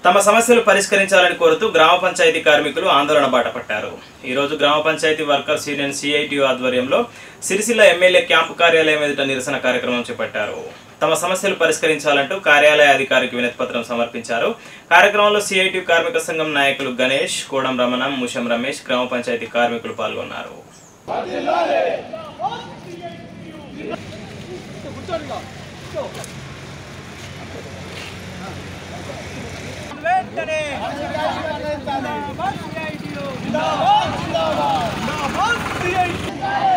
తమ సమస్యలు పరిష్కరించాలని కోరుతూ గ్రామ పంచాయతీ కార్మికులు ఆందోళన బాటపట్టారు ఈరోజు గ్రామ పంచాయతీ వర్కర్స్ యూనియన్ సిఐటియు ఆధ్వర్యంలో సిరిసిల్ల ఎమ్మెల్యే క్యాంపు కార్యాలయం ఎదుట నిరసన కార్యక్రమం చేపట్టారు తమ సమస్యలు పరిష్కరించాలంటూ కార్యాలయ అధికారికి వినతి పత్రం సమర్పించారు కార్యక్రమంలో సిఐటియు కార్మిక సంఘం నాయకులు గణేష్ కోడం రమణ ముషం రమేష్ గ్రామ పంచాయతీ కార్మికులు పాల్గొన్నారు వెంటనే జిందాబాద్ సిఐటియు జిందాబాద్ జిందాబాద్ జిందాబాద్ సిఐటియు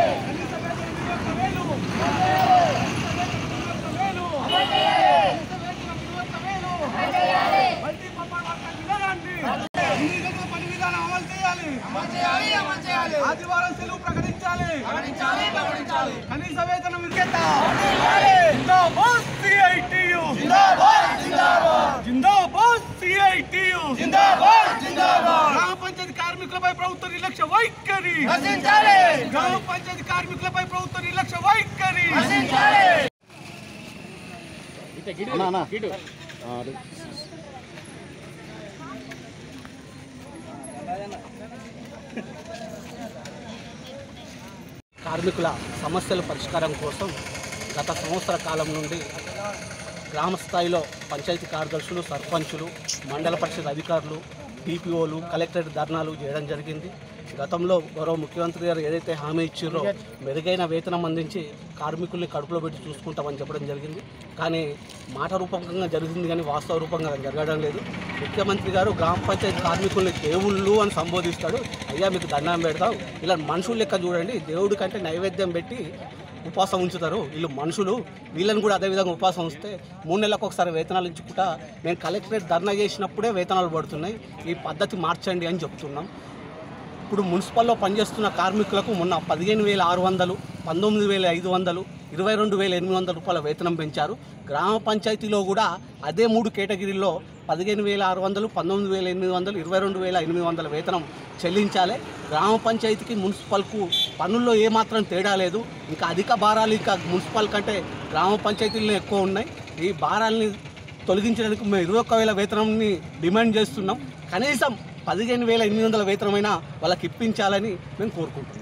ఆదివారం సెలవు ప్రకటించాలి కనీస వేతనం విరిగేత జిందాబాద్ సిఐటియు జిందాబాద్ జిందాబాద్ జిందాబాద్ సిఐటియు జిందాబాద్ జిందాబాద్ గ్రామ పంచాయతీ కార్మికులపై ప్రభుత్వ నిర్లక్ష్య వైఖరి నశించాలి గ్రామ పంచాయతీ కార్మికులపై ప్రభుత్వ నిర్లక్ష్య వైఖరి నశించాలి కార్మికుల సమస్యల పరిష్కారం కోసం గత సంవత్సర కాలం నుండి గ్రామ స్థాయిలో పంచాయతీ కార్యదర్శులు సర్పంచులు మండల పరిషత్ అధికారులు డిపిఓలు కలెక్టరేట్ ధర్నాలు చేయడం జరిగింది గతంలో గౌరవ ముఖ్యమంత్రి గారు ఏదైతే హామీ ఇచ్చారో మెరుగైన వేతనం అందించి కార్మికుల్ని కడుపులో పెట్టి చూసుకుంటామని చెప్పడం జరిగింది కానీ మాట రూపకంగా జరిగింది కానీ వాస్తవ రూపంగా జరగడం లేదు ముఖ్యమంత్రి గారు గ్రామ పంచాయతీ కార్మికుల్ని దేవుళ్ళు అని సంబోధిస్తాడు అయ్యా మీకు దండం పెడతాం ఇలా మనుషులు లెక్క చూడండి దేవుడి కంటే నైవేద్యం పెట్టి ఉపవాసం ఉంచుతారు వీళ్ళు మనుషులు వీళ్ళని కూడా అదేవిధంగా ఉపవాసం ఉంచితే మూడు నెలలకు ఒకసారి వేతనాలు ఇచ్చుకుంటా మేము కలెక్టరేట్ ధర్నా చేసినప్పుడే వేతనాలు పడుతున్నాయి ఈ పద్ధతి మార్చండి అని చెప్తున్నాం ఇప్పుడు మున్సిపల్లో పనిచేస్తున్న కార్మికులకు మొన్న పదిహేను వేల ఆరు వందలు పంతొమ్మిది వేల ఐదు వందలు ఇరవై రెండు వేల ఎనిమిది వందల రూపాయల వేతనం పెంచారు గ్రామ పంచాయతీలో కూడా అదే మూడు కేటగిరీల్లో పదిహేను వేల ఆరు వందలు పంతొమ్మిది వేల ఎనిమిది వందలు ఇరవై రెండు వేల ఎనిమిది వందల వేతనం చెల్లించాలి గ్రామ పంచాయతీకి మున్సిపల్కు పనుల్లో ఏమాత్రం తేడా లేదు ఇంకా అధిక భారాలు ఇంకా మున్సిపల్ కంటే గ్రామ పంచాయతీల్లో ఎక్కువ ఉన్నాయి ఈ భారాల్ని తొలగించడానికి మేము ఇరవై ఒక్క వేల వేతనంని డిమాండ్ చేస్తున్నాం కనీసం పదిహేను వేల ఎనిమిది వందల వేతనమైనా వాళ్ళకి ఇప్పించాలని మేము కోరుకుంటున్నాం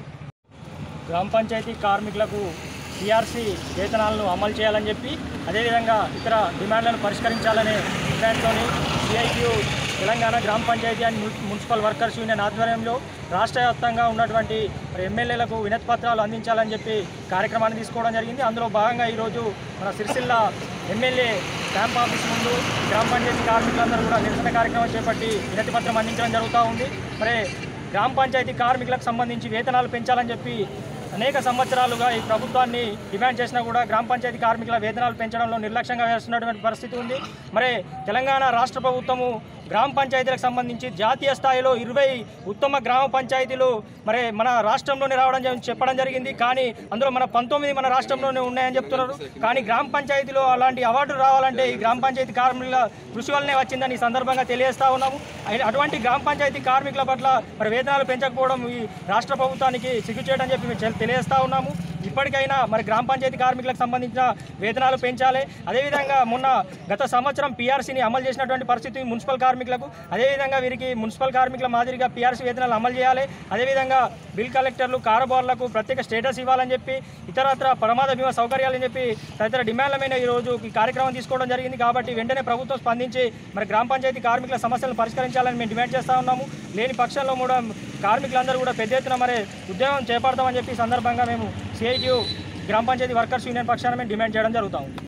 గ్రామ పంచాయతీ కార్మికులకు టీఆర్సీ వేతనాలను అమలు చేయాలని చెప్పి అదేవిధంగా ఇతర డిమాండ్లను పరిష్కరించాలనే డిమాండ్తో సిఐటియు తెలంగాణ గ్రామ పంచాయతీ అండ్ మున్- మున్సిపల్ వర్కర్స్ యూనియన్ ఆధ్వర్యంలో రాష్ట్ర వ్యాప్తంగా ఉన్నటువంటి మరి ఎమ్మెల్యేలకు వినతి పత్రాలు అందించాలని చెప్పి కార్యక్రమాన్ని తీసుకోవడం జరిగింది అందులో భాగంగా ఈరోజు మన సిరిసిల్ల ఎమ్మెల్యే క్యాంప్ ఆఫీస్ ముందు గ్రామ పంచాయతీ కార్మికులందరూ కూడా నిరసన కార్యక్రమం చేపట్టి వినతి పత్రం అందించడం జరుగుతూ ఉంది మరి గ్రామ పంచాయతీ కార్మికులకు సంబంధించి వేతనాలు పెంచాలని చెప్పి అనేక సంవత్సరాలుగా ఈ ప్రభుత్వాన్ని డిమాండ్ చేసినా కూడా గ్రామ పంచాయతీ కార్మికుల వేతనాలు పెంచడంలో నిర్లక్ష్యంగా వేస్తున్నటువంటి పరిస్థితి ఉంది మరి తెలంగాణ రాష్ట్ర ప్రభుత్వము గ్రామ పంచాయతీలకు సంబంధించి జాతీయ స్థాయిలో ఇరవై ఉత్తమ గ్రామ పంచాయతీలు మరి మన రాష్ట్రంలోనే రావడం జరి- చెప్పడం జరిగింది కానీ అందులో మన పంతొమ్మిది మన రాష్ట్రంలోనే ఉన్నాయని చెప్తున్నారు కానీ గ్రామ పంచాయతీలో అలాంటి అవార్డు రావాలంటే ఈ గ్రామ పంచాయతీ కార్మికుల కృషి వల్లనే వచ్చిందని ఈ సందర్భంగా తెలియజేస్తా ఉన్నాము అయి- అటువంటి గ్రామ పంచాయతీ కార్మికుల పట్ల మరి వేతనాలు పెంచకపోవడం ఈ రాష్ట్ర ప్రభుత్వానికి సిగ్గుచేయడం చెప్పి మేము తెలి- తెలియజేస్తా ఉన్నాము ఇప్పటికైనా మరి గ్రామ పంచాయతీ కార్మికులకు సంబంధించిన వేతనాలు పెంచాలి అదేవిధంగా మొన్న గత సంవత్సరం పీఆర్సీని అమలు చేసినటువంటి పరిస్థితి మున్సిపల్ కార్మికులకు అదేవిధంగా వీరికి మున్సిపల్ కార్మికుల మాదిరిగా పీఆర్సీ వేతనాలు అమలు చేయాలి అదేవిధంగా బిల్ కలెక్టర్లు కారబార్లకు ప్రత్యేక స్టేటస్ ఇవ్వాలని చెప్పి ఇతరత్ర ప్రమాద బీమా సౌకర్యాలని చెప్పి తదితర డిమాండ్ల మీద ఈరోజు ఈ కార్యక్రమం తీసుకోవడం జరిగింది కాబట్టి వెంటనే ప్రభుత్వం స్పందించి మరి గ్రామ పంచాయతీ కార్మికుల సమస్యలను పరిష్కరించాలని మేము డిమాండ్ చేస్తా ఉన్నాము లేని పక్షంలో కూడా కార్మికులందరూ కూడా పెద్ద ఎత్తున మరి ఉద్యోగం చేపడతామని చెప్పి ఈ సందర్భంగా మేము సిఐటియు గ్రామ పంచాయతీ వర్కర్స్ యూనియన్ పక్షాన మేము డిమాండ్ చేయడం జరుగుతాం